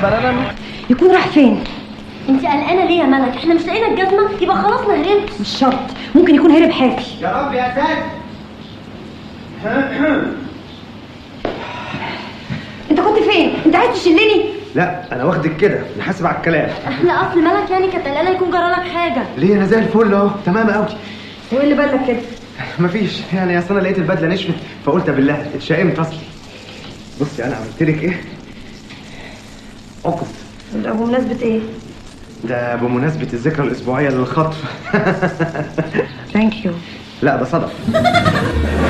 بررم يكون راح فين انت قلقانه ليه يا ملك احنا مش لقينا الجزمه يبقى خلاص نهربت مش شرط ممكن يكون هرب حافي يا رب يا ساتر انت كنت فين انت عايز تشلني لا انا واخدك كده نحاسب على الكلام لا اصل ملك يعني كانت قلقانه يكون جرالك حاجه ليه انا زي الفل اهو تمام قوي وايه اللي بالك كده مفيش يعني اصل انا لقيت البدله نشفت فقلت بالله اتشائمت اصلي بصي انا عملت لك ايه عقد ده بمناسبه ايه ده بمناسبه الذكرى الاسبوعيه للخطف ثانك يو لا ده صدف